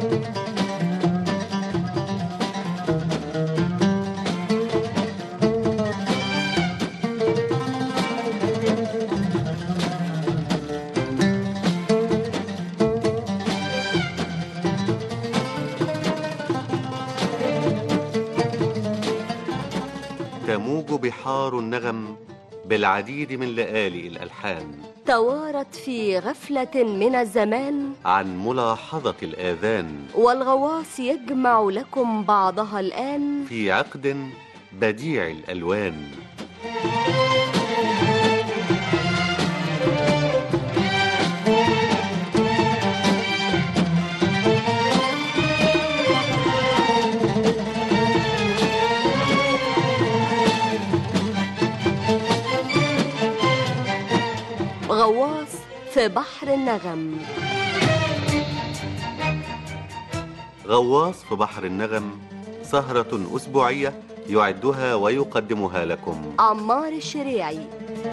تموج بحار النغم بالعديد من لآلئ الألحان توارت في غفلة من الزمان عن ملاحظة الآذان والغواص يجمع لكم بعضها الآن في عقد بديع الألوان غواص في بحر النغم غواص في بحر النغم سهرة أسبوعية يعدها ويقدمها لكم عمار الشريعي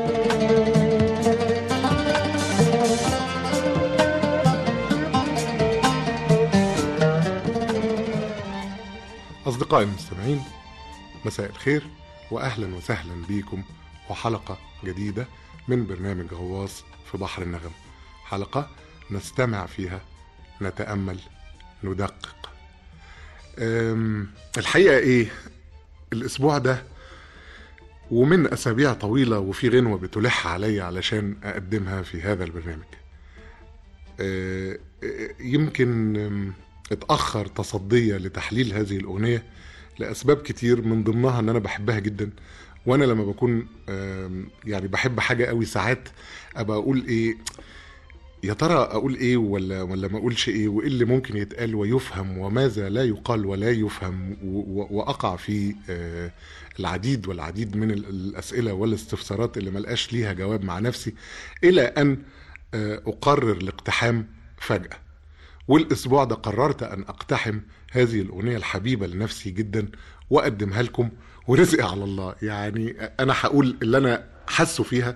أصدقائي المستمعين مساء الخير وأهلا وسهلا بيكم وحلقة جديدة من برنامج غواص في بحر النغم حلقة نستمع فيها نتأمل ندقق أم، الحقيقة إيه الأسبوع ده ومن أسابيع طويلة وفي غنوة بتلح عليا علشان أقدمها في هذا البرنامج أه، أه، يمكن أم، اتأخر تصدية لتحليل هذه الأغنية لأسباب كتير من ضمنها إن أنا بحبها جدا وأنا لما بكون آم، يعني بحب حاجة قوي ساعات أبقى أقول إيه يا ترى أقول إيه ولا ولا ما أقولش إيه وإيه اللي ممكن يتقال ويفهم وماذا لا يقال ولا يفهم و- و- وأقع في آه، العديد والعديد من ال- الأسئلة والاستفسارات اللي ملقاش ليها جواب مع نفسي إلى أن آه، أقرر الاقتحام فجأة والاسبوع ده قررت ان اقتحم هذه الاغنيه الحبيبه لنفسي جدا واقدمها لكم ورزقي على الله يعني انا هقول اللي انا حاسه فيها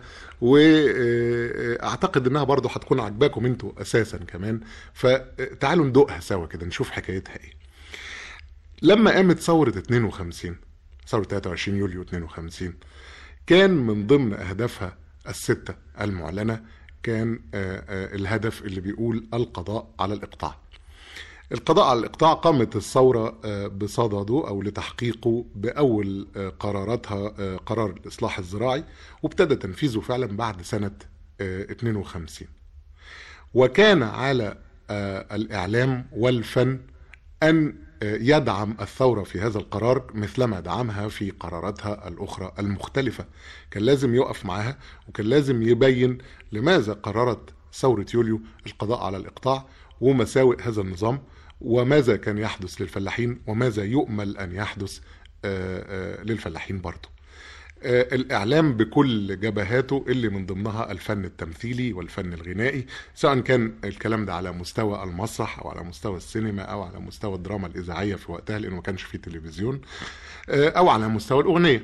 واعتقد انها برضو هتكون عجباكم انتوا اساسا كمان فتعالوا ندوقها سوا كده نشوف حكايتها ايه لما قامت ثوره 52 ثوره 23 يوليو 52 كان من ضمن اهدافها السته المعلنه كان آه، آه، الهدف اللي بيقول القضاء على الاقطاع القضاء على الإقطاع قامت الثورة آه، بصدده أو لتحقيقه بأول آه، قراراتها آه، قرار الإصلاح الزراعي وابتدى تنفيذه فعلا بعد سنة آه، 52 وكان على آه، الإعلام والفن أن آه، يدعم الثورة في هذا القرار مثلما دعمها في قراراتها الأخرى المختلفة كان لازم يقف معها وكان لازم يبين لماذا قررت ثورة يوليو القضاء على الإقطاع ومساوئ هذا النظام وماذا كان يحدث للفلاحين وماذا يؤمل أن يحدث آه، آه، للفلاحين برضه آه، الإعلام بكل جبهاته اللي من ضمنها الفن التمثيلي والفن الغنائي سواء كان الكلام ده على مستوى المسرح أو على مستوى السينما أو على مستوى الدراما الإذاعية في وقتها لأنه ما كانش فيه تلفزيون آه، أو على مستوى الأغنية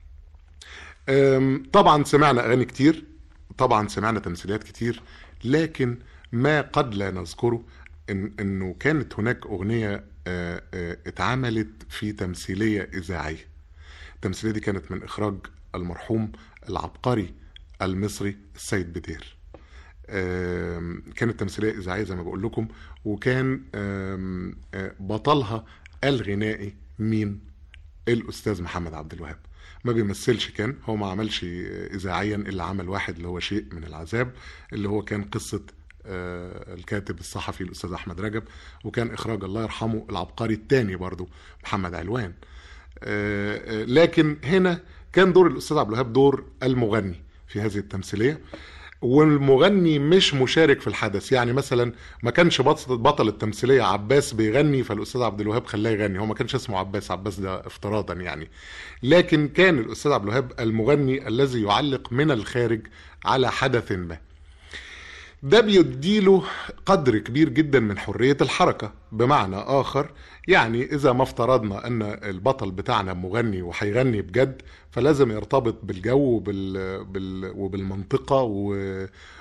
أم، طبعا سمعنا اغاني كتير طبعا سمعنا تمثيليات كتير لكن ما قد لا نذكره إن انه كانت هناك اغنيه آه، آه، اتعملت في تمثيليه اذاعيه التمثيليه دي كانت من اخراج المرحوم العبقري المصري السيد بدير آم، كانت تمثيليه اذاعيه زي ما بقول لكم وكان آم، آه، بطلها الغنائي مين الاستاذ محمد عبد الوهاب ما بيمثلش كان هو ما عملش اذاعيا الا عمل واحد اللي هو شيء من العذاب اللي هو كان قصه آه، الكاتب الصحفي الاستاذ احمد رجب وكان اخراج الله يرحمه العبقري الثاني برضو محمد علوان آه، آه، لكن هنا كان دور الاستاذ عبد الوهاب دور المغني في هذه التمثيليه والمغني مش مشارك في الحدث يعني مثلا ما كانش بطل بطل التمثيليه عباس بيغني فالاستاذ عبد الوهاب خلاه يغني هو ما كانش اسمه عباس عباس ده افتراضا يعني لكن كان الاستاذ عبد الوهاب المغني الذي يعلق من الخارج على حدث ما ده بيديله قدر كبير جدا من حرية الحركة بمعنى آخر يعني إذا ما افترضنا أن البطل بتاعنا مغني وهيغني بجد فلازم يرتبط بالجو وبال... بال... وبالمنطقة و...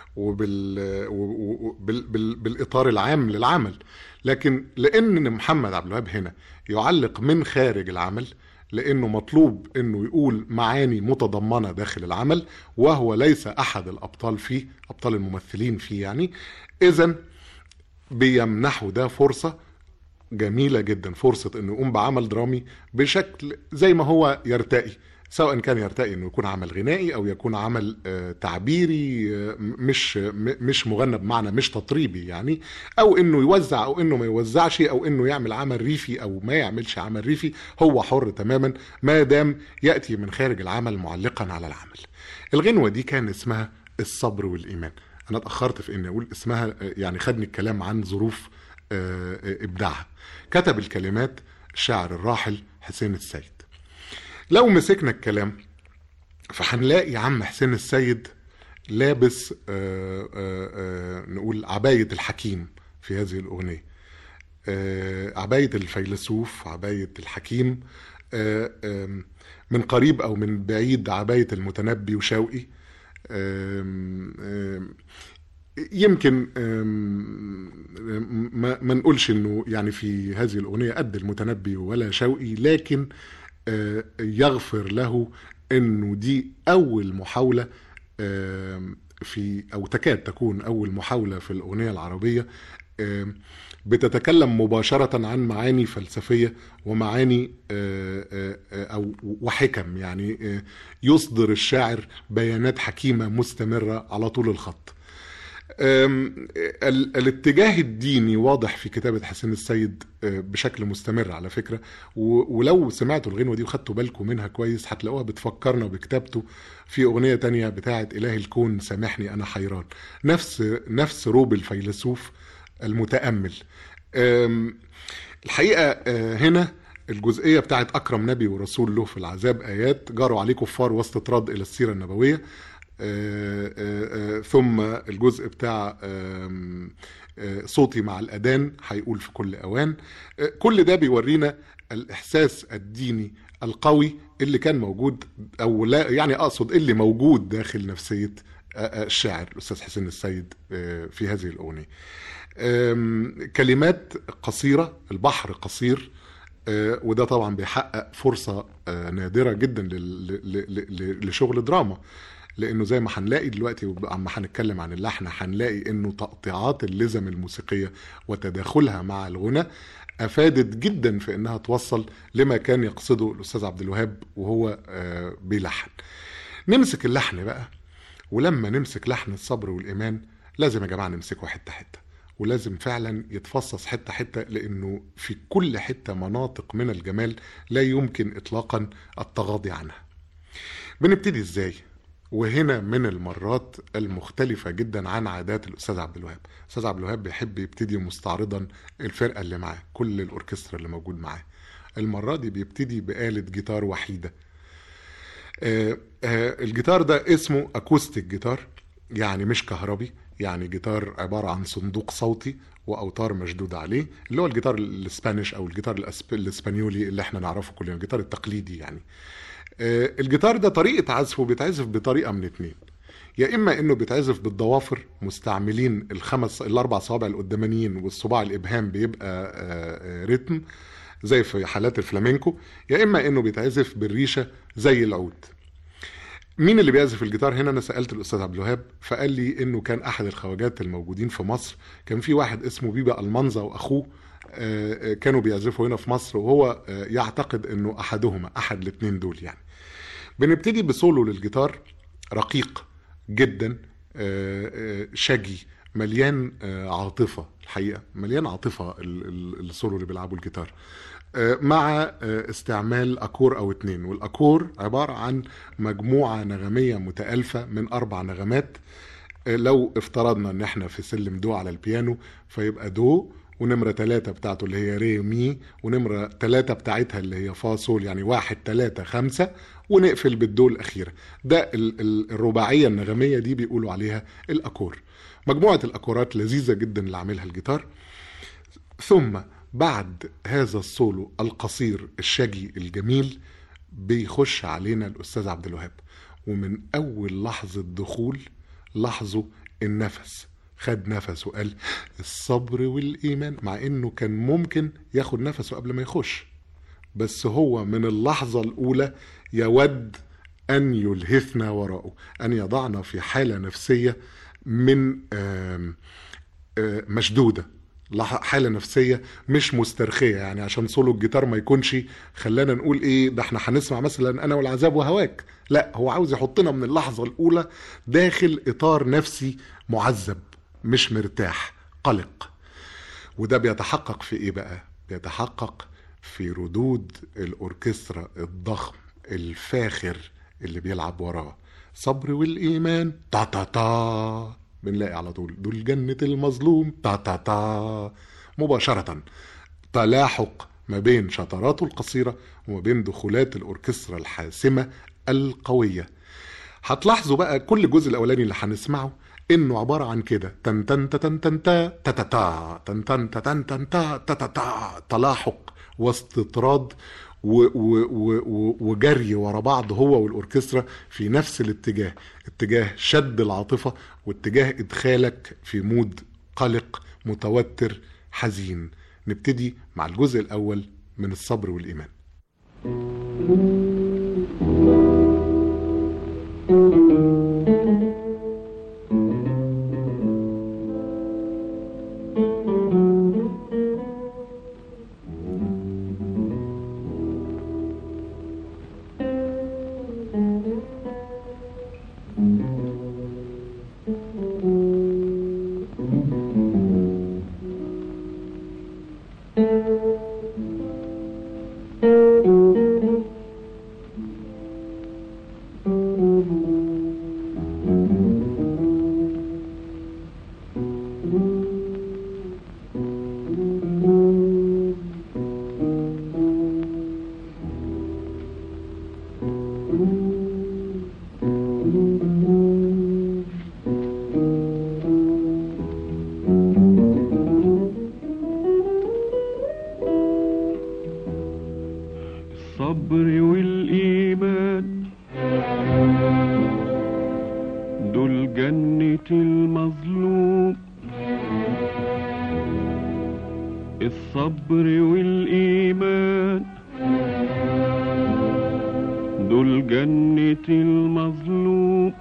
وبال و- و- بال- بال- بالاطار العام للعمل لكن لان محمد عبد الوهاب هنا يعلق من خارج العمل لانه مطلوب انه يقول معاني متضمنه داخل العمل وهو ليس احد الابطال فيه ابطال الممثلين فيه يعني اذا بيمنحه ده فرصه جميله جدا فرصه انه يقوم بعمل درامي بشكل زي ما هو يرتقي سواء كان يرتقي انه يكون عمل غنائي او يكون عمل آه، تعبيري آه، مش م- مش مغنى بمعنى مش تطريبي يعني او انه يوزع او انه ما يوزعش او انه يعمل عمل ريفي او ما يعملش عمل ريفي هو حر تماما ما دام ياتي من خارج العمل معلقا على العمل الغنوه دي كان اسمها الصبر والايمان انا اتاخرت في اني اقول اسمها آه، يعني خدني الكلام عن ظروف آه، آه، ابداعها كتب الكلمات الشاعر الراحل حسين السيد لو مسكنا الكلام فهنلاقي عم حسين السيد لابس آه، آه، آه، نقول عباية الحكيم في هذه الأغنية آه، عباية الفيلسوف عباية الحكيم آه، آم، من قريب أو من بعيد عباية المتنبي وشوقي آم، آم، يمكن آم، ما, ما نقولش انه يعني في هذه الاغنيه قد المتنبي ولا شوقي لكن آه، يغفر له انه دي اول محاوله آم، في او تكاد تكون اول محاوله في الاغنيه العربيه آم، بتتكلم مباشره عن معاني فلسفيه ومعاني آه، آه، آه، او وحكم يعني آه، يصدر الشاعر بيانات حكيمه مستمره على طول الخط أم، ال- الاتجاه الديني واضح في كتابة حسين السيد أه، بشكل مستمر على فكرة و- ولو سمعتوا الغنوة دي وخدتوا بالكم منها كويس هتلاقوها بتفكرنا بكتابته في أغنية تانية بتاعة إله الكون سامحني أنا حيران نفس نفس روب الفيلسوف المتأمل أم، الحقيقة أه، هنا الجزئية بتاعت أكرم نبي ورسول له في العذاب آيات جاروا عليه كفار واستطراد إلى السيرة النبوية آه، آه، آه، ثم الجزء بتاع آم، آه، صوتي مع الأذان هيقول في كل أوان آه، كل ده بيورينا الإحساس الديني القوي اللي كان موجود أو لا يعني أقصد اللي موجود داخل نفسية آه، آه، الشاعر الأستاذ حسين السيد آه، في هذه الأغنية آم، كلمات قصيرة البحر قصير آه، وده طبعا بيحقق فرصة آه، نادرة جدا لل- ل- ل- ل- لشغل دراما لانه زي ما هنلاقي دلوقتي اما هنتكلم عن اللحن هنلاقي انه تقطيعات اللزم الموسيقيه وتداخلها مع الغنى افادت جدا في انها توصل لما كان يقصده الاستاذ عبد الوهاب وهو آه، بيلحن نمسك اللحن بقى ولما نمسك لحن الصبر والايمان لازم يا جماعه نمسكه حته حته ولازم فعلا يتفصص حته حته لانه في كل حته مناطق من الجمال لا يمكن اطلاقا التغاضي عنها بنبتدي ازاي وهنا من المرات المختلفة جدا عن عادات الأستاذ عبد الوهاب الأستاذ عبد الوهاب بيحب يبتدي مستعرضا الفرقة اللي معاه كل الأوركسترا اللي موجود معاه المرة دي بيبتدي بآلة جيتار وحيدة آه، آه، الجيتار ده اسمه أكوستيك جيتار يعني مش كهربي يعني جيتار عبارة عن صندوق صوتي وأوتار مشدودة عليه اللي هو الجيتار الإسبانيش أو الجيتار الأسب- الإسبانيولي اللي احنا نعرفه كلنا الجيتار التقليدي يعني آه، الجيتار ده طريقة عزفه بيتعزف بطريقة من اتنين يا اما انه بيتعزف بالضوافر مستعملين الخمس الاربع صوابع القدامانيين والصباع الابهام بيبقى آه، آه، رتم زي في حالات الفلامينكو يا اما انه بيتعزف بالريشه زي العود مين اللي بيعزف الجيتار هنا انا سالت الاستاذ عبد الوهاب فقال لي انه كان احد الخواجات الموجودين في مصر كان في واحد اسمه بيبا المنزا واخوه آه، آه، كانوا بيعزفوا هنا في مصر وهو آه، يعتقد انه احدهما احد الاثنين دول يعني بنبتدي بسولو للجيتار رقيق جدا آه، آه، شجي مليان آه، عاطفة الحقيقة مليان عاطفة ال- ال- السولو اللي بيلعبوا الجيتار آه، مع آه، استعمال أكور أو اتنين والأكور عبارة عن مجموعة نغمية متألفة من أربع نغمات آه، لو افترضنا ان احنا في سلم دو على البيانو فيبقى دو ونمرة ثلاثة بتاعته اللي هي ري مي ونمرة ثلاثة بتاعتها اللي هي فا سول يعني واحد ثلاثة خمسة ونقفل بالدو الأخيرة ده ال- ال- الرباعية النغمية دي بيقولوا عليها الأكور مجموعة الأكورات لذيذة جدا اللي عاملها الجيتار ثم بعد هذا السولو القصير الشجي الجميل بيخش علينا الأستاذ عبد الوهاب ومن أول لحظة دخول لاحظوا النفس خد نفس وقال الصبر والإيمان مع إنه كان ممكن ياخد نفسه قبل ما يخش بس هو من اللحظة الأولى يود أن يلهثنا وراءه أن يضعنا في حالة نفسية من آم، آه، مشدودة لح- حالة نفسية مش مسترخية يعني عشان سولو الجيتار ما يكونش خلانا نقول ايه ده احنا هنسمع مثلا انا والعذاب وهواك لا هو عاوز يحطنا من اللحظة الاولى داخل اطار نفسي معذب مش مرتاح قلق وده بيتحقق في ايه بقى بيتحقق في ردود الاوركسترا الضخم الفاخر اللي بيلعب وراه صبر والايمان تا تا تا بنلاقي على طول دول جنة المظلوم تا تا تا مباشرة تلاحق ما بين شطراته القصيرة وما بين دخولات الأوركسترا الحاسمة القوية هتلاحظوا بقى كل جزء الأولاني اللي هنسمعه إنه عبارة عن كده تن تن تا تن تن تا تا تا تا تن تن تا تن تن تا تا تا تا تلاحق واستطراد و- و- و- و- وجري ورا بعض هو والأوركسترا في نفس الاتجاه اتجاه شد العاطفة واتجاه إدخالك في مود قلق متوتر حزين نبتدي مع الجزء الأول من الصبر والإيمان الصبر والإيمان دول جنة المظلوم الصبر والإيمان دول جنة المظلوم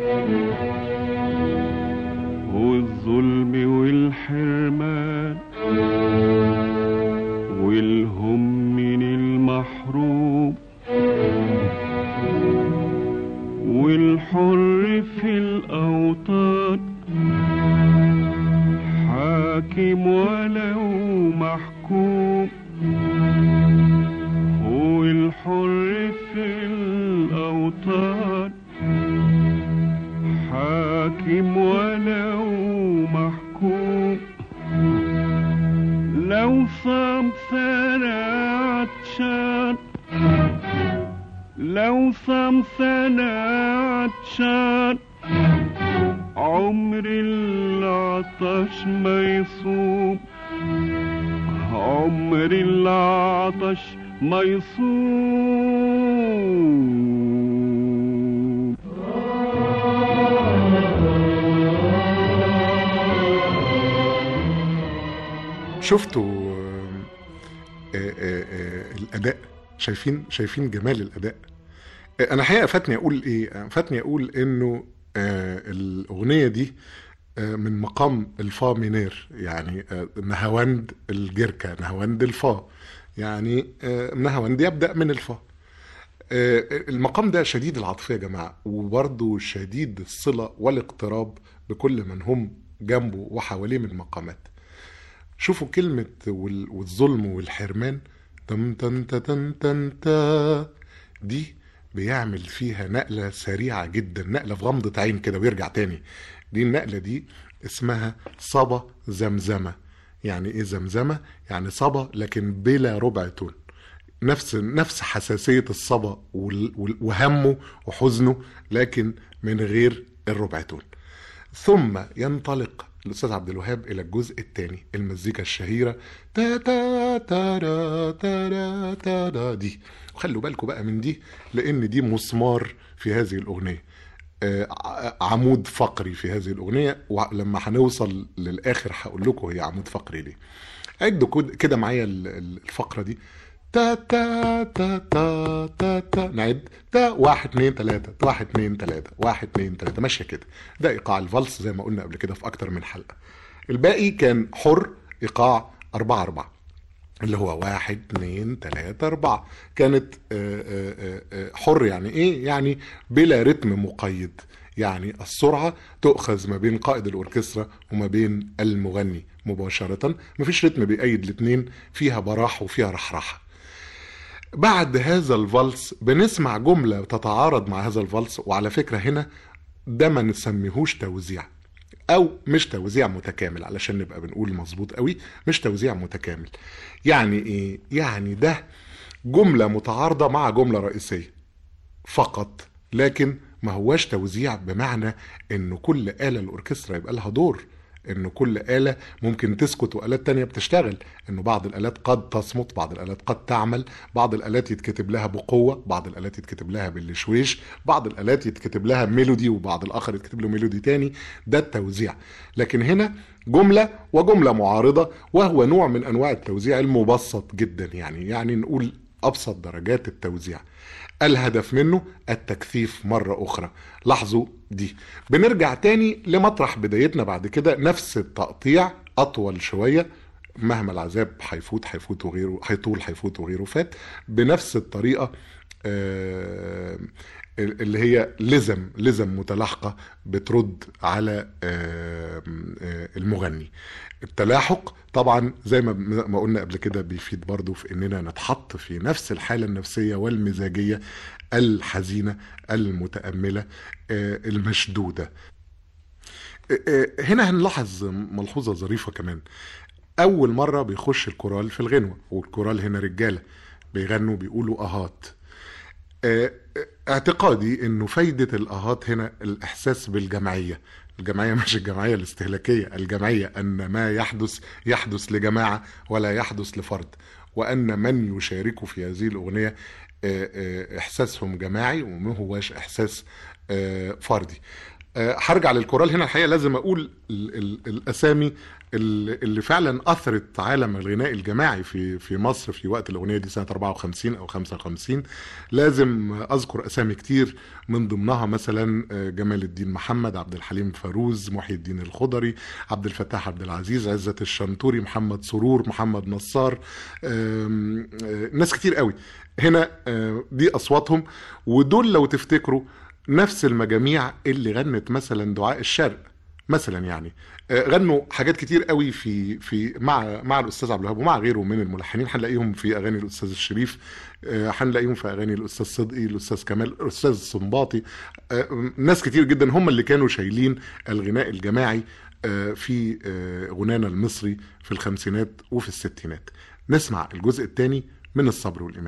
والظلم والحرمان والهم من المحروم والحر في الأوطان حاكم ولو محكوم هو الحر في الأوطان حاكم ولو محكوم لو صام سنة عطشان لو صام سنة عطشان عمر العطش ما يصوم عمر العطش ما يصوم شفتوا آه، آه، آه، الاداء شايفين شايفين جمال الاداء آه، انا حقيقه فاتني اقول ايه آه، فاتني اقول انه آه، الاغنيه دي آه، من مقام الفا مينير يعني آه، نهاوند الجركه نهاوند الفا يعني آه، نهاوند يبدا من الفا آه، المقام ده شديد العاطفه يا جماعه وبرضه شديد الصله والاقتراب بكل من هم جنبه وحواليه من مقامات شوفوا كلمة وال- والظلم والحرمان تم تن تا تن تن تا دي بيعمل فيها نقلة سريعة جدا نقلة في غمضة عين كده ويرجع تاني دي النقلة دي اسمها صبا زمزمة يعني ايه زمزمة يعني صبا لكن بلا ربع تون نفس نفس حساسية الصبا وال- وال- وهمه وحزنه لكن من غير الربع تون ثم ينطلق الأستاذ عبد الوهاب إلى الجزء الثاني المزيكا الشهيرة تا تا تارا تارا تارا دي وخلوا بالكم بقى من دي لأن دي مسمار في هذه الأغنية آه، ع- عمود فقري في هذه الاغنيه ولما هنوصل للاخر هقول لكم هي عمود فقري ليه عدوا كد- كده معايا ال- ال- الفقره دي تا تا تا تا تا تا نعد تا واحد اتنين تلاته واحد اتنين تلاته واحد اتنين تلاته ماشيه كده ده ايقاع الفالس زي ما قلنا قبل كده في اكتر من حلقه الباقي كان حر ايقاع أربعة أربعة اللي هو واحد اتنين تلاتة أربعة كانت آه، آه، آه، حر يعني إيه؟ يعني بلا رتم مقيد يعني السرعة تؤخذ ما بين قائد الأوركسترا وما بين المغني مباشرة مفيش رتم بيقيد الاتنين فيها براح وفيها رحرحة بعد هذا الفالس بنسمع جملة تتعارض مع هذا الفالس وعلى فكرة هنا ده ما نسميهوش توزيع او مش توزيع متكامل علشان نبقى بنقول مظبوط قوي مش توزيع متكامل يعني ايه يعني ده جملة متعارضة مع جملة رئيسية فقط لكن ما هواش توزيع بمعنى انه كل آلة الأوركسترا يبقى لها دور انه كل آلة ممكن تسكت وآلات تانية بتشتغل انه بعض الآلات قد تصمت بعض الآلات قد تعمل بعض الآلات يتكتب لها بقوة بعض الآلات يتكتب لها بالشويش بعض الآلات يتكتب لها ميلودي وبعض الآخر يتكتب له ميلودي تاني ده التوزيع لكن هنا جملة وجملة معارضة وهو نوع من أنواع التوزيع المبسط جدا يعني يعني نقول أبسط درجات التوزيع الهدف منه التكثيف مرة أخرى لاحظوا دي بنرجع تاني لمطرح بدايتنا بعد كده نفس التقطيع أطول شوية مهما العذاب هيفوت هيفوت وغيره هيطول هيفوت وغيره فات بنفس الطريقة آه، اللي هي لزم لزم متلاحقة بترد على آه، آه، المغني التلاحق طبعا زي ما ما قلنا قبل كده بيفيد برضو في اننا نتحط في نفس الحالة النفسية والمزاجية الحزينة المتأملة آه، المشدودة آه، آه، هنا هنلاحظ ملحوظة ظريفة كمان أول مرة بيخش الكورال في الغنوة والكورال هنا رجالة بيغنوا بيقولوا أهات آه، آه، اعتقادي انه فايدة الاهات هنا الاحساس بالجمعية الجمعية مش الجمعية الاستهلاكية الجمعية ان ما يحدث يحدث لجماعة ولا يحدث لفرد وان من يشاركوا في هذه الاغنية آه، آه، احساسهم جماعي وما هواش احساس آه، فردي آه، هرجع للكورال هنا الحقيقه لازم اقول ال ال الاسامي اللي اللي فعلا اثرت عالم الغناء الجماعي في في مصر في وقت الاغنيه دي سنه 54 او 55 لازم اذكر اسامي كتير من ضمنها مثلا آه، جمال الدين محمد عبد الحليم فاروز محي الدين الخضري عبد الفتاح عبد العزيز عزت الشنتوري محمد سرور محمد نصار آم، آه، ناس كتير قوي هنا آه، دي اصواتهم ودول لو تفتكروا نفس المجاميع اللي غنت مثلا دعاء الشرق مثلا يعني آه، غنوا حاجات كتير قوي في في مع مع الاستاذ عبد الوهاب ومع غيره من الملحنين هنلاقيهم في اغاني الاستاذ الشريف آه، هنلاقيهم في اغاني الاستاذ صدقي الاستاذ كمال الاستاذ الصنباطي آه، ناس كتير جدا هم اللي كانوا شايلين الغناء الجماعي آه، في آه، غنانا المصري في الخمسينات وفي الستينات نسمع الجزء الثاني من الصبر والايمان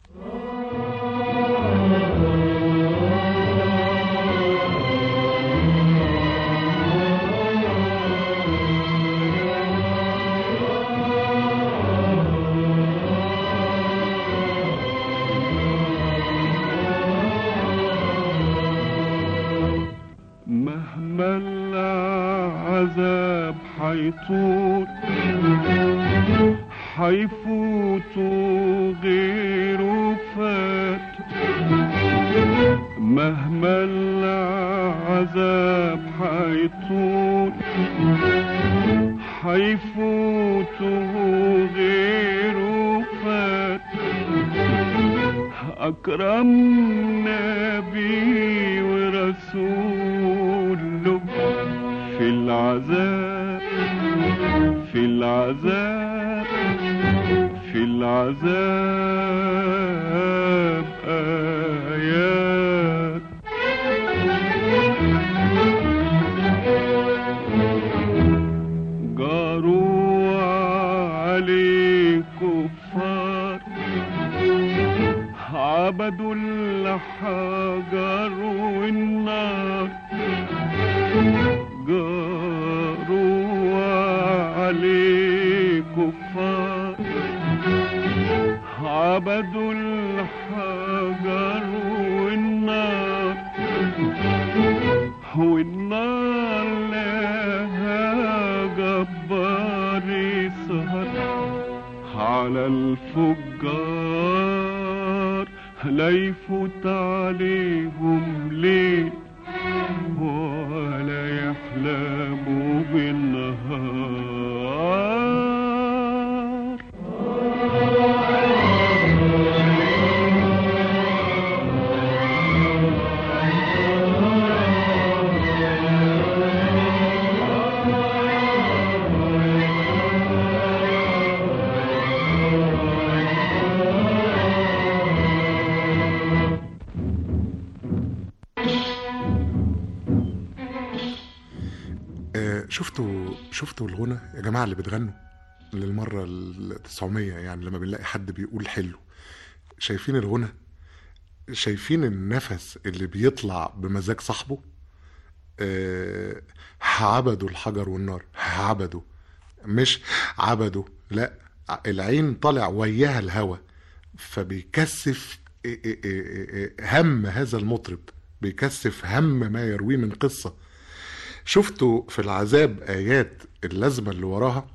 مهما العذاب حيطول حيفوت غيره فات مهما العذاب حيطول حيفوت غيره فات أكرم نبي ورسوله في العذاب في العذاب في العذاب آيات جاروا عليه كفار عبدوا الحجر والنار جاروا عليه كفار عبدوا الحجر والنار على الفجار لا يفوت عليهم ليل ولا يحلموا بالنهار آه، شفتوا شفتوا الغنى يا جماعه اللي بتغنوا للمره ال 900 يعني لما بنلاقي حد بيقول حلو شايفين الغنى شايفين النفس اللي بيطلع بمزاج صاحبه آه، عبدوا الحجر والنار عبدوا مش عبدوا لا العين طالع وياها الهوى فبيكثف إيه إيه إيه إيه هم هذا المطرب بيكثف هم ما يرويه من قصه شفتوا في العذاب ايات اللازمه اللي وراها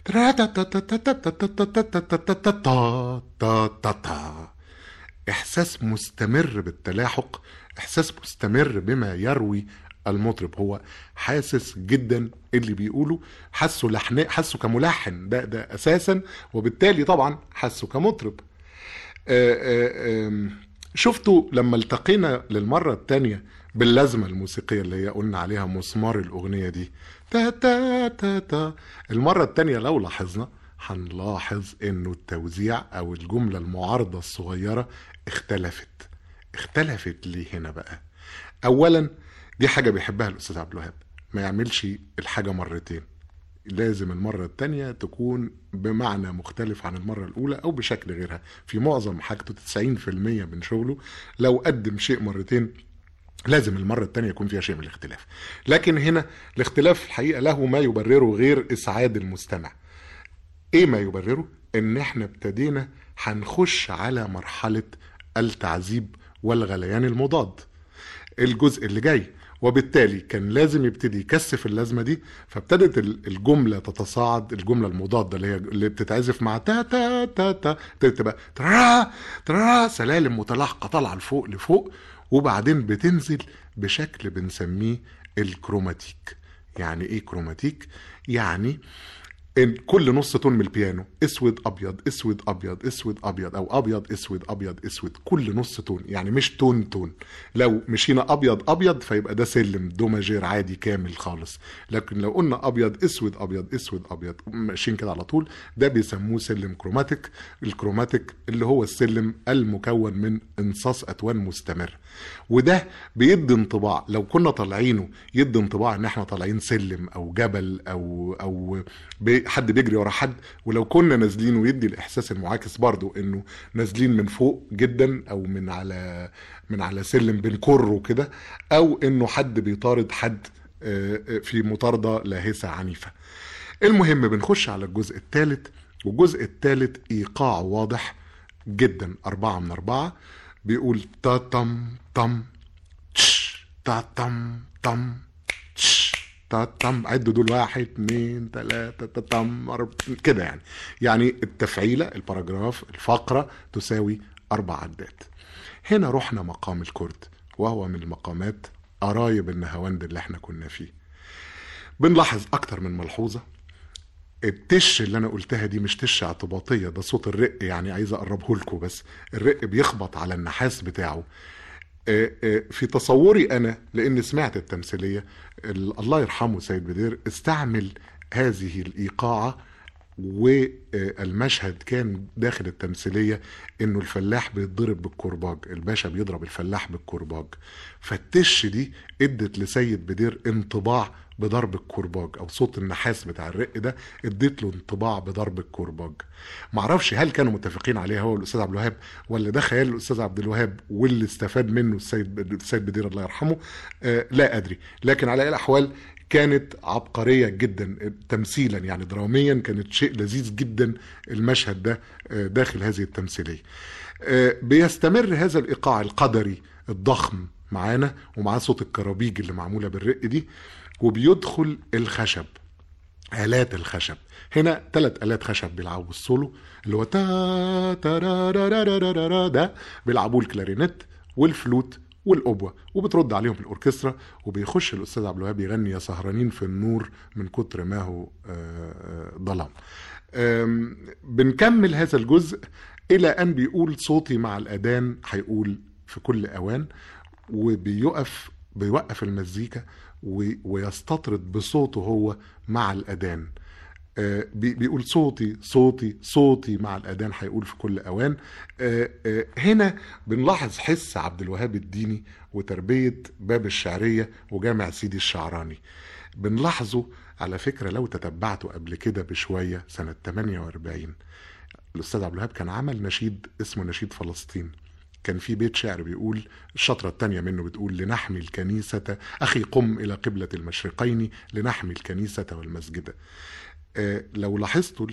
احساس مستمر بالتلاحق احساس مستمر بما يروي المطرب هو حاسس جدا اللي بيقوله حاسه لحن حاسه كملحن ده ده اساسا وبالتالي طبعا حاسه كمطرب آه، آه، آم، شفتوا لما التقينا للمرة التانية باللازمة الموسيقية اللي هي قلنا عليها مسمار الأغنية دي تا تا تا تا المرة التانية لو لاحظنا هنلاحظ انه التوزيع او الجملة المعارضة الصغيرة اختلفت اختلفت ليه هنا بقى اولا دي حاجة بيحبها الاستاذ عبد الوهاب ما يعملش الحاجة مرتين لازم المرة التانية تكون بمعنى مختلف عن المرة الأولى أو بشكل غيرها في معظم حاجته 90% من شغله لو قدم شيء مرتين لازم المرة التانية يكون فيها شيء من الاختلاف لكن هنا الاختلاف الحقيقة له ما يبرره غير إسعاد المستمع ايه ما يبرره ان احنا ابتدينا هنخش على مرحلة التعذيب والغليان المضاد الجزء اللي جاي وبالتالي كان لازم يبتدي يكثف اللازمه دي فابتدت ال- الجمله تتصاعد الجمله المضاده اللي هي اللي بتتعزف مع تا تا تا تا ابتدت تبقى ترا ترا سلالم متلاحقه طالعه لفوق لفوق وبعدين بتنزل بشكل بنسميه الكروماتيك يعني ايه كروماتيك يعني إن كل نص تون من البيانو اسود ابيض اسود ابيض اسود ابيض او ابيض اسود ابيض اسود كل نص تون يعني مش تون تون لو مشينا ابيض ابيض فيبقى ده سلم دو ماجير عادي كامل خالص لكن لو قلنا ابيض اسود ابيض اسود ابيض ماشيين كده على طول ده بيسموه سلم كروماتيك الكروماتيك اللي هو السلم المكون من انصاص اتوان مستمر وده بيدي انطباع لو كنا طالعينه يدي انطباع ان احنا طالعين سلم او جبل او او بي- حد بيجري ورا حد ولو كنا نازلين ويدي الاحساس المعاكس برضو انه نازلين من فوق جدا او من على من على سلم بنكره كده او انه حد بيطارد حد آه، آه، في مطارده لاهسه عنيفه المهم بنخش على الجزء الثالث والجزء الثالث ايقاع واضح جدا أربعة من أربعة بيقول تا تم تم تش تا تم تم تش تا تم عدوا دول واحد اتنين تلاتة تا تم أرب- كده يعني يعني التفعيلة الباراجراف الفقرة تساوي أربع عدات هنا رحنا مقام الكرد وهو من المقامات قرايب النهاوند اللي احنا كنا فيه بنلاحظ أكتر من ملحوظة التش اللي انا قلتها دي مش تش اعتباطيه ده صوت الرق يعني عايز اقربه لكم بس الرق بيخبط على النحاس بتاعه آه، آه، في تصوري انا لاني سمعت التمثيليه ال- الله يرحمه سيد بدير استعمل هذه الايقاعه والمشهد كان داخل التمثيليه انه الفلاح بيتضرب بالكرباج الباشا بيضرب الفلاح بالكرباج فالتش دي ادت لسيد بدير انطباع بضرب الكرباج او صوت النحاس بتاع الرق ده اديت له انطباع بضرب الكرباج معرفش هل كانوا متفقين عليها هو والاستاذ عبد الوهاب ولا ده خيال الاستاذ عبد الوهاب واللي استفاد منه السيد السيد بدير الله يرحمه آه لا ادري لكن على اي الاحوال كانت عبقرية جدا تمثيلا يعني دراميا كانت شيء لذيذ جدا المشهد ده آه، داخل هذه التمثيلية آه، بيستمر هذا الإيقاع القدري الضخم معانا ومعاه صوت الكرابيج اللي معمولة بالرق دي وبيدخل الخشب آلات الخشب هنا ثلاث آلات خشب بيلعبوا السولو اللي هو تا تارارارارارارا ده بيلعبوه الكلارينيت والفلوت والأوبوة وبترد عليهم الأوركسترا وبيخش الأستاذ عبد الوهاب يغني يا سهرانين في النور من كتر ما هو آه، آه، ظلام آم، بنكمل هذا الجزء إلى أن بيقول صوتي مع الأذان هيقول في كل أوان وبيقف بيوقف المزيكا و- ويستطرد بصوته هو مع الأذان آه، بي- بيقول صوتي صوتي صوتي مع الأذان هيقول في كل أوان آه، آه، هنا بنلاحظ حس عبد الوهاب الديني وتربية باب الشعرية وجامع سيدي الشعراني بنلاحظه على فكرة لو تتبعته قبل كده بشوية سنة 48 الأستاذ عبد الوهاب كان عمل نشيد اسمه نشيد فلسطين كان في بيت شعر بيقول الشطرة التانية منه بتقول لنحمي الكنيسة أخي قم إلى قبلة المشرقين لنحمي الكنيسة والمسجد آه، لو لاحظتوا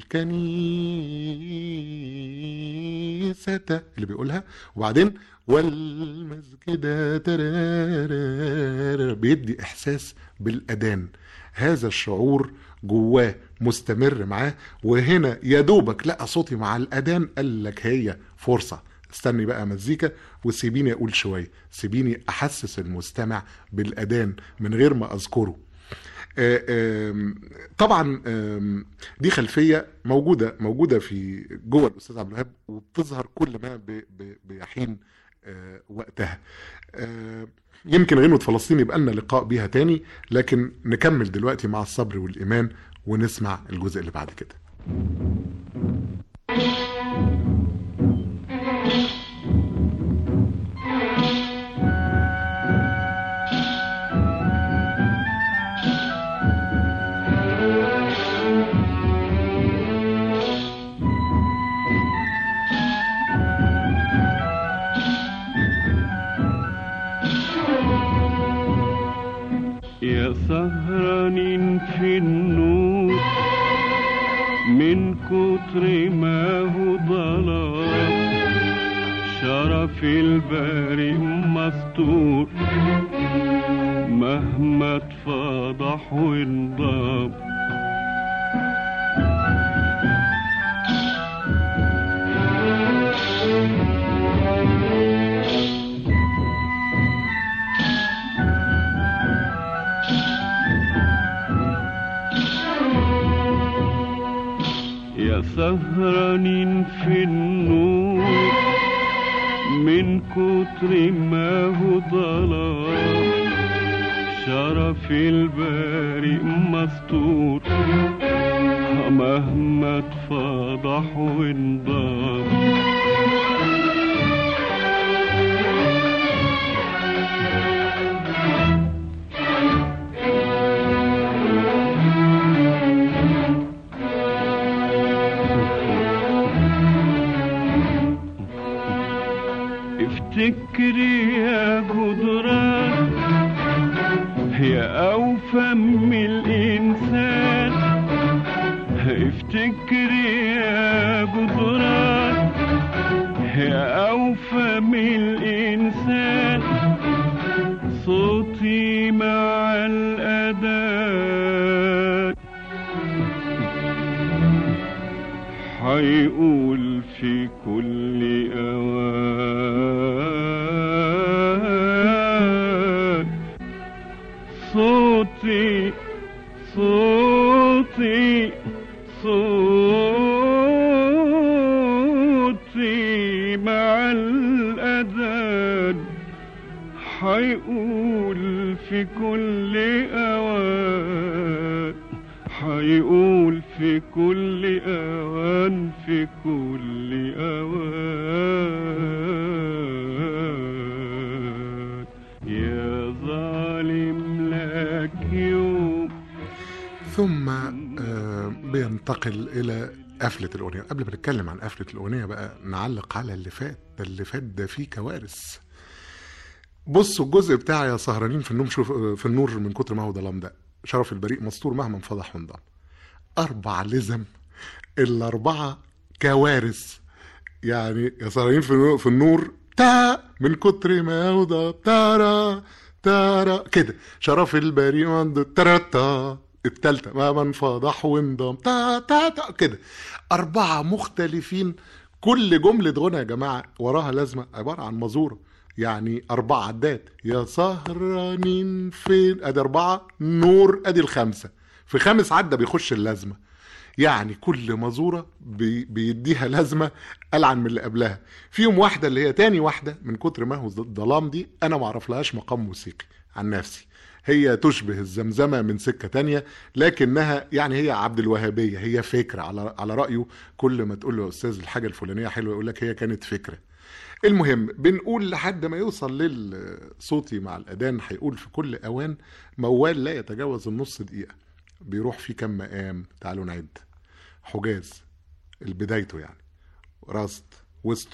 الكنيسة اللي بيقولها وبعدين والمسجد ترارارارا، بيدي إحساس بالأذان هذا الشعور جواه مستمر معاه وهنا يا دوبك لقى صوتي مع الأذان قال لك هي فرصة استني بقى مزيكا وسيبيني أقول شوية سيبيني أحسس المستمع بالأذان من غير ما أذكره آه، آم، طبعا آم، دي خلفيه موجوده موجوده في جوه الاستاذ عبد الوهاب وبتظهر كل ما ب- ب- بيحين آه، وقتها آه، يمكن غنوة فلسطين يبقى لنا لقاء بيها تاني لكن نكمل دلوقتي مع الصبر والإيمان ونسمع الجزء اللي بعد كده يا سهرانين في النور من كتر ما هو ظلام شرف البارئ مستور مهما اتفضح وانضام يا سهرانين في النور من كتر ما هو ظلام شرف البارئ مستور مهما اتفضح وانضام افتكري يا جدران يا أوفى من الإنسان افتكري يا جدران يا أوفى من الإنسان صوتي مع الأذان حيقول في كل أوان صوتي صوتي صوتي مع الأذان حيقول في كل أوان حيقول في كل أوان في كل أوان يا ظالم لك يوم ثم آه، بينتقل إلى قفلة الأغنية قبل ما نتكلم عن قفلة الأغنية بقى نعلق على اللي فات ده اللي فات ده فيه كوارث بصوا الجزء بتاع يا سهرانين في النوم شوف في النور من كتر ما هو ظلام ده شرف البريء مستور مهما انفضح وانضم أربع لزم الأربعة كوارث يعني يا سهرانين في النور, في النور تا من كتر ما هو ظلام تارا تارا كده شرف البريء عنده ترتا التالتة ما من فضح وانضم تا تا تا كده أربعة مختلفين كل جملة غنى يا جماعة وراها لازمة عبارة عن مزورة يعني أربعة عدات يا سهرانين فين أدي أربعة نور أدي الخمسة في خامس عدة بيخش اللازمة يعني كل مزورة بي بيديها لازمة ألعن من اللي قبلها فيهم واحدة اللي هي تاني واحدة من كتر ما هو الظلام دي أنا معرف لهاش مقام موسيقي عن نفسي هي تشبه الزمزمة من سكة تانية لكنها يعني هي عبد الوهابية هي فكرة على على رأيه كل ما تقول له يا أستاذ الحاجة الفلانية حلوة يقول لك هي كانت فكرة المهم بنقول لحد ما يوصل للصوتي مع الأذان هيقول في كل أوان موال لا يتجاوز النص دقيقة بيروح فيه كم مقام تعالوا نعد حجاز بدايته يعني راست وسطه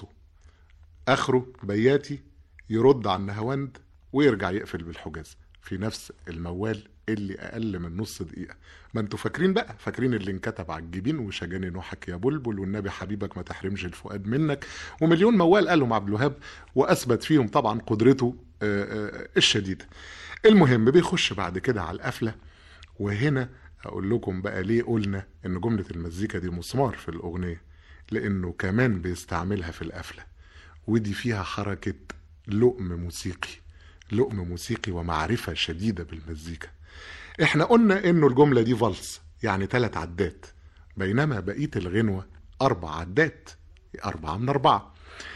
اخره بياتي يرد على النهاوند ويرجع يقفل بالحجاز في نفس الموال اللي اقل من نص دقيقه ما انتوا فاكرين بقى فاكرين اللي انكتب على الجبين وشجاني نوحك يا بلبل والنبي حبيبك ما تحرمش الفؤاد منك ومليون موال قالهم عبد الوهاب واثبت فيهم طبعا قدرته آه، آه، الشديده المهم بيخش بعد كده على القفله وهنا اقول لكم بقى ليه قلنا ان جمله المزيكا دي مسمار في الاغنيه لانه كمان بيستعملها في القفله ودي فيها حركه لؤم موسيقي لؤم موسيقي ومعرفه شديده بالمزيكا احنا قلنا انه الجمله دي فالس يعني ثلاث عدات بينما بقيه الغنوه اربع عدات اربعه من اربعه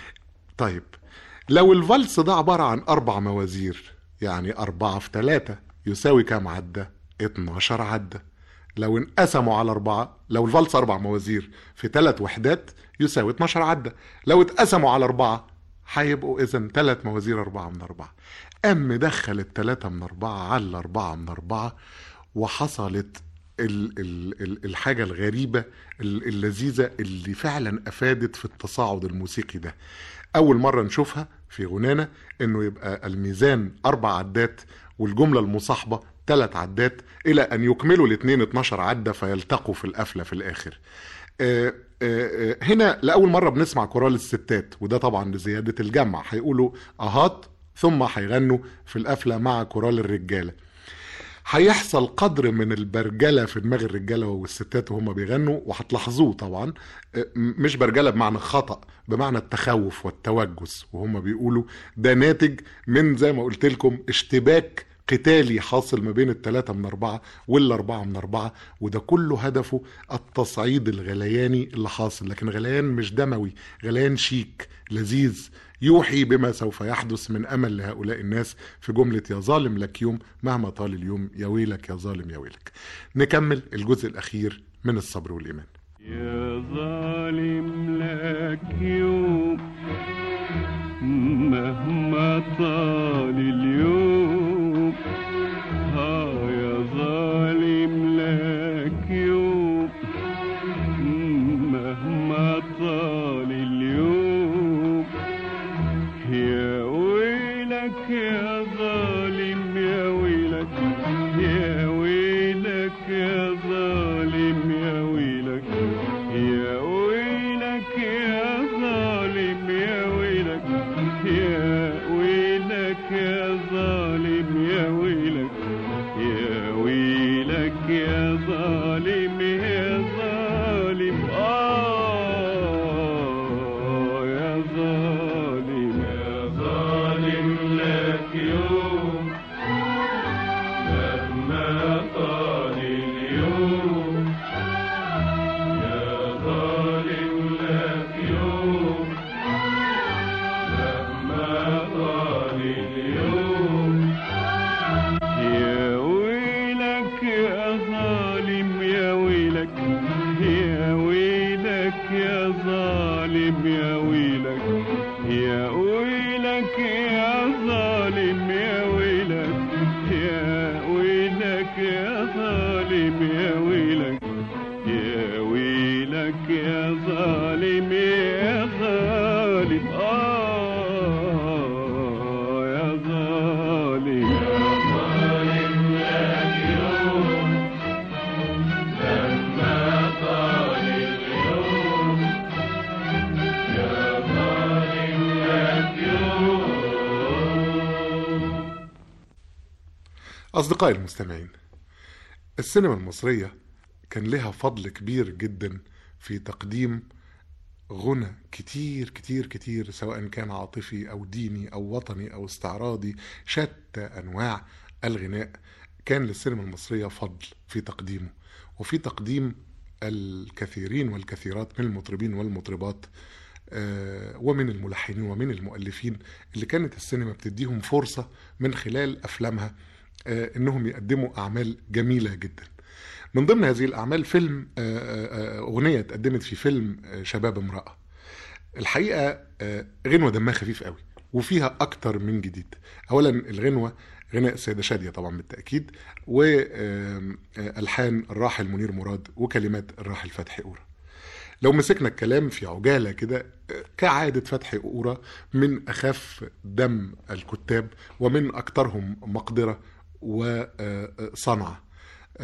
طيب لو الفالس ده عباره عن اربع موازير يعني أربعة في ثلاثة يساوي كام عدة؟ 12 عدة لو انقسموا على أربعة لو الفالس أربع موازير في ثلاث وحدات يساوي 12 عدة لو اتقسموا على أربعة هيبقوا إذا ثلاث موازير أربعة من أربعة أم مدخل الثلاثة من أربعة على الأربعة من أربعة وحصلت ال ال ال الحاجة الغريبة ال- اللذيذة اللي فعلا أفادت في التصاعد الموسيقي ده أول مرة نشوفها في غنانا إنه يبقى الميزان أربع عدات والجملة المصاحبة ثلاث عدات إلى أن يكملوا الاثنين 12 عدة فيلتقوا في القفلة في الآخر آه، آه، آه، هنا لأول مرة بنسمع كورال الستات وده طبعا لزيادة الجمع هيقولوا أهات ثم هيغنوا في القفلة مع كورال الرجالة هيحصل قدر من البرجلة في دماغ الرجالة والستات وهم بيغنوا وهتلاحظوه طبعا آه، م- مش برجلة بمعنى خطأ بمعنى التخوف والتوجس وهم بيقولوا ده ناتج من زي ما قلت لكم اشتباك قتالي حاصل ما بين الثلاثة من أربعة والأربعة من أربعة وده كله هدفه التصعيد الغلياني اللي حاصل لكن غليان مش دموي غليان شيك لذيذ يوحي بما سوف يحدث من أمل لهؤلاء الناس في جملة يا ظالم لك يوم مهما طال اليوم يا ويلك يا ظالم يا ويلك نكمل الجزء الأخير من الصبر والإيمان يا ظالم لك يوم مهما طال اليوم ها يا ظالم لك يوم مهما طال اليوم يا ويلك يا ظالم يا ويلك يا ويلك يا ظالم يا ويلك يا ويلك يا ظالم يا ويلك يا ويلك يا ظالم يا ويلك يا ويلك يا ظالم يا ظالم آه يا ظالم يا ظالم لك يوم مهما طال اليوم يا ظالم لك يوم مهما طال اليوم يا ويلك يا ظالم يا ويلك يا ويلك يا ظالم يا ويلك يا ويلك يا ظالم يا ويلك يا ويلك يا ظالم يا ويلك يا ويلك يا ظالم يا ظالم آه يا ظالم يا ظالم لك يوم لما طال اليوم يا ظالم لك يوم أصدقائي المستمعين السينما المصرية كان لها فضل كبير جدا في تقديم غنى كتير كتير كتير سواء كان عاطفي أو ديني أو وطني أو استعراضي شتى أنواع الغناء كان للسينما المصرية فضل في تقديمه وفي تقديم الكثيرين والكثيرات من المطربين والمطربات آه، ومن الملحنين ومن المؤلفين اللي كانت السينما بتديهم فرصة من خلال أفلامها آه، إنهم يقدموا أعمال جميلة جدا من ضمن هذه الأعمال فيلم آه، آه، آه، أغنية اتقدمت في فيلم آه، شباب امرأة الحقيقة آه، غنوة دمها خفيف قوي وفيها أكتر من جديد أولا الغنوة غناء السيدة شادية طبعا بالتأكيد وألحان الراحل منير مراد وكلمات الراحل فتحي أورا لو مسكنا الكلام في عجالة كده آه، كعادة فتحي أورا من أخف دم الكتاب ومن أكثرهم مقدرة وصنعة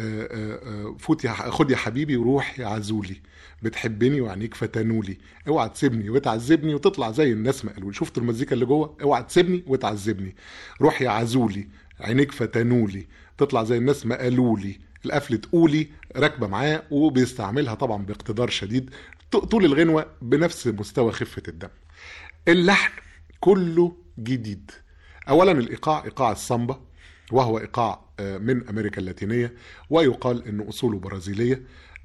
فوت يا ح- خد يا حبيبي وروح يا عزولي بتحبني وعينيك فتنولي اوعى تسيبني وتعذبني وتطلع زي الناس ما قالوا شفت المزيكا اللي جوه اوعى تسيبني وتعذبني روح يا عزولي عينيك فتنولي تطلع زي الناس ما قالوا لي القفل تقولي راكبه معاه وبيستعملها طبعا باقتدار شديد ط- طول الغنوه بنفس مستوى خفه الدم اللحن كله جديد اولا الايقاع ايقاع السامبا وهو ايقاع آه، من امريكا اللاتينيه ويقال انه اصوله برازيليه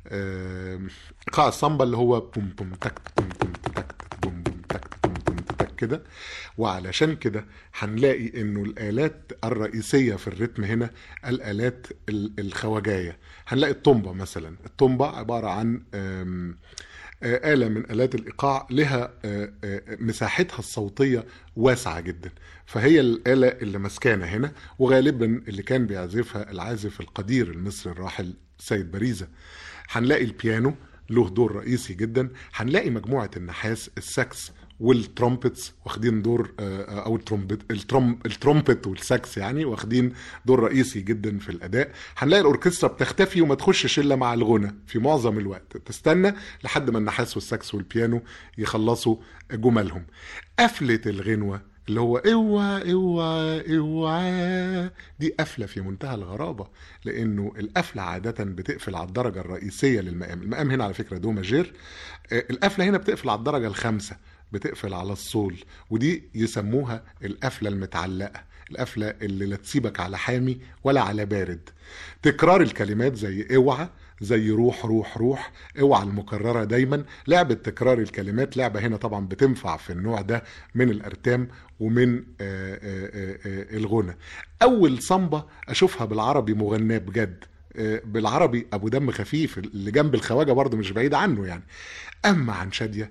آه، ايقاع السامبا اللي هو بوم بوم تك بوم بوم تك بوم بوم تك بوم بوم تك كده وعلشان كده هنلاقي انه الالات الرئيسيه في الريتم هنا الالات ال- الخواجايه هنلاقي الطومبه مثلا الطومبه عباره عن آم، آه، آلة من آلات الإيقاع لها آه، آه، مساحتها الصوتية واسعة جدا فهي الآلة اللي مسكانة هنا وغالبا اللي كان بيعزفها العازف القدير المصري الراحل سيد باريزة هنلاقي البيانو له دور رئيسي جدا هنلاقي مجموعة النحاس الساكس والترومبتس واخدين دور آه، او الترومبت التروم الترومبت والساكس يعني واخدين دور رئيسي جدا في الاداء هنلاقي الاوركسترا بتختفي وما تخشش الا مع الغنى في معظم الوقت تستنى لحد ما النحاس والساكس والبيانو يخلصوا جملهم قفله الغنوه اللي هو اوعى اوعى اوعى دي قفله في منتهى الغرابه لانه القفله عاده بتقفل على الدرجه الرئيسيه للمقام المقام هنا على فكره دو ماجير آه، القفله هنا بتقفل على الدرجه الخامسه بتقفل على الصول ودي يسموها القفله المتعلقه القفله اللي لا تسيبك على حامي ولا على بارد تكرار الكلمات زي اوعى زي روح روح روح اوعى المكرره دايما لعبه تكرار الكلمات لعبه هنا طبعا بتنفع في النوع ده من الارتام ومن آه، آه، آه، آه، الغنى اول صنبه اشوفها بالعربي مغناه بجد آه، بالعربي ابو دم خفيف اللي جنب الخواجه برضه مش بعيد عنه يعني اما عن شاديه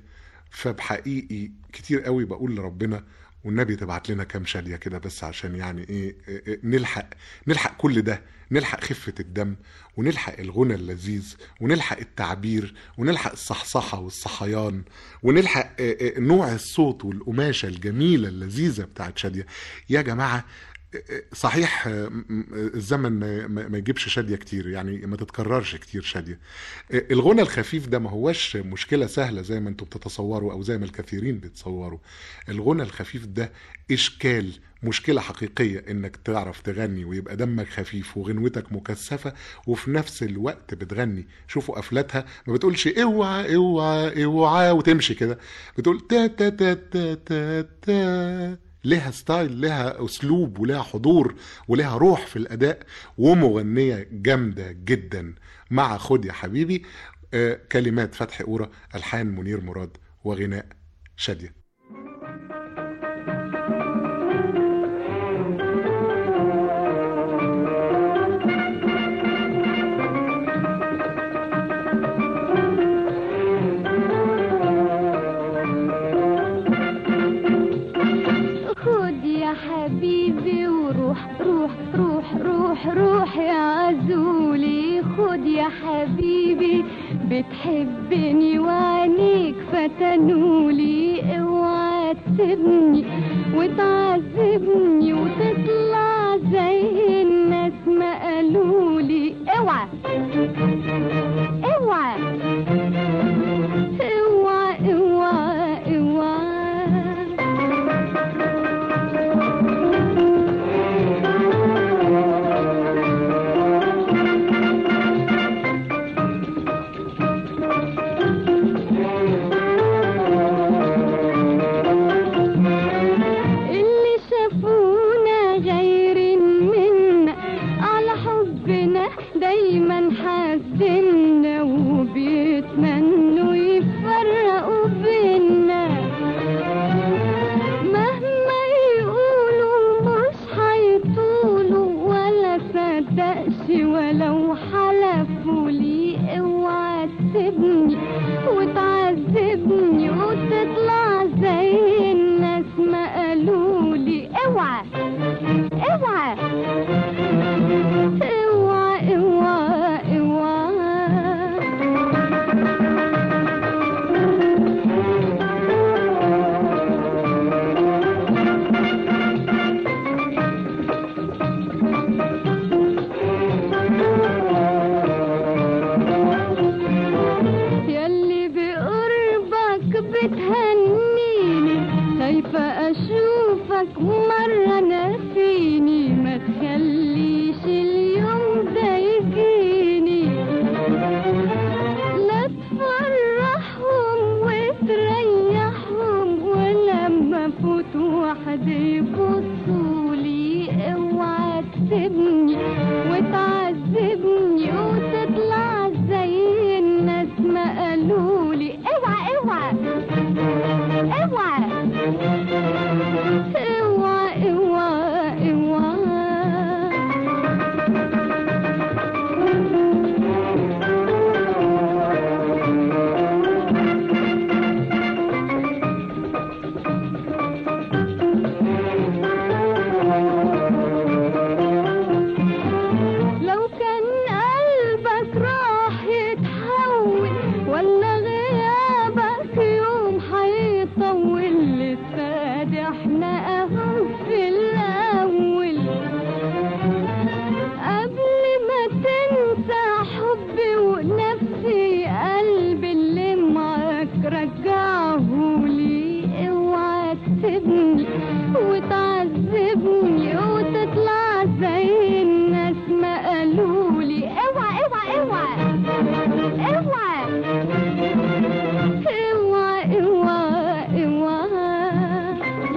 فبحقيقي كتير قوي بقول لربنا والنبي تبعت لنا كام شاديه كده بس عشان يعني ايه إيه، إيه، نلحق نلحق كل ده نلحق خفه الدم ونلحق الغنى اللذيذ ونلحق التعبير ونلحق الصحصحه والصحيان ونلحق إيه، إيه، نوع الصوت والقماشه الجميله اللذيذه بتاعت شاديه يا جماعه صحيح الزمن ما- ما ما يجيبش شاديه كتير يعني ما تتكررش كتير شاديه الغنى الخفيف ده ما هوش مشكله سهله زي ما انتم بتتصوروا او زي ما الكثيرين بيتصوروا الغنى الخفيف ده اشكال مشكلة حقيقية انك تعرف تغني ويبقى دمك خفيف وغنوتك مكثفة وفي نفس الوقت بتغني شوفوا قفلتها ما بتقولش اوعى اوعى اوعى وتمشي كده بتقول تا تا تا تا تا, تا لها ستايل لها اسلوب ولها حضور ولها روح في الاداء ومغنيه جامده جدا مع خد يا حبيبي آه، كلمات فتحي قوره الحان منير مراد وغناء شاديه خد يا حبيبي وروح روح روح روح روح يا عزولي خد يا حبيبي بتحبني وعينيك فتنولي اوعى تسيبني وتعذبني وتطلع زي الناس ما قالولي اوعى اوعى اوعى اوعى اوعى خايفة أشوفك مرة ناسيني ما تخليش اليوم ده يجيني لا تفرحهم وتريحهم ولما فوت واحد يبصولي اوعى تسيبني وتعذبني وتطلع زي الناس ما قالولي اوعى اوعى اوعى اوعى اوعى اوعى لو كان قلبك راح يتحول ولا غيابك يوم حيطول لسه دي احنا اهو في الاول قبل ما تنسى حبي ونفسي قلبي اللي معاك رجعهولي اوعى تسيبني وتعذبني وتطلع زي الناس ما قالولي اوعى اوعى اوعى اوعى اوعى اوعى اوعى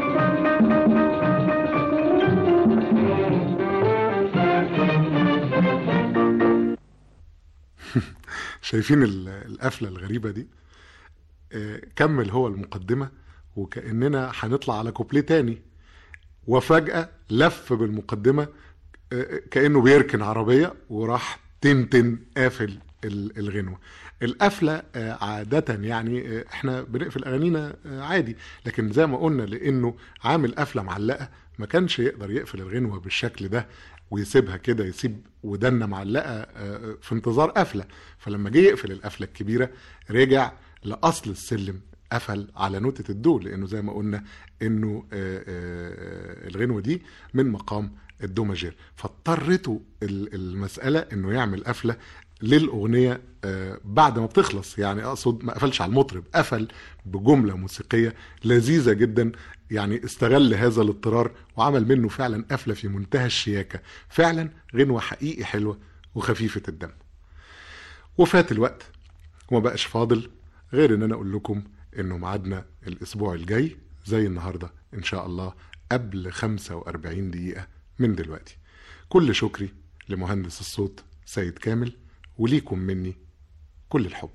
شايفين ال- القفله الغريبه دي آه، كمل هو المقدمه وكاننا هنطلع على كوبليه تاني وفجاه لف بالمقدمه آه، كانه بيركن عربيه وراح تنتن قافل ال- الغنوه القفله آه، عاده يعني آه، احنا بنقفل اغانينا آه، عادي لكن زي ما قلنا لانه عامل قفله معلقه ما كانش يقدر يقفل الغنوه بالشكل ده ويسيبها كده يسيب ودنا معلقه آه، في انتظار قفله فلما جه يقفل القفله الكبيره رجع لاصل السلم قفل على نوتة الدو لانه زي ما قلنا انه آه، آه، الغنوه دي من مقام الدو ماجير فاضطرته ال- المساله انه يعمل قفله للاغنيه آه، بعد ما بتخلص يعني اقصد ما قفلش على المطرب قفل بجمله موسيقيه لذيذه جدا يعني استغل هذا الاضطرار وعمل منه فعلا قفله في منتهى الشياكه فعلا غنوه حقيقي حلوه وخفيفه الدم وفات الوقت وما بقاش فاضل غير ان انا اقول لكم انه ميعادنا الاسبوع الجاي زي النهارده ان شاء الله قبل 45 دقيقه من دلوقتي كل شكري لمهندس الصوت سيد كامل وليكم مني كل الحب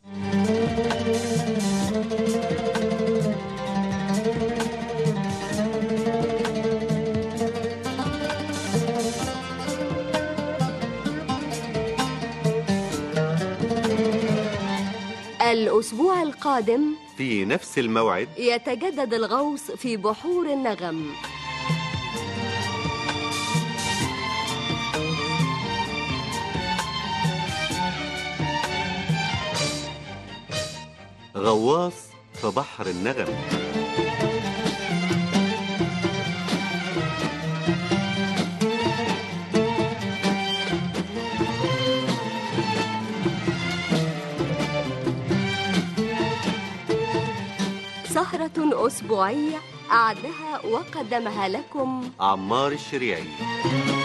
الأسبوع القادم في نفس الموعد يتجدد الغوص في بحور النغم غواص في بحر النغم سهرة أسبوعية أعدها وقدمها لكم عمار الشريعي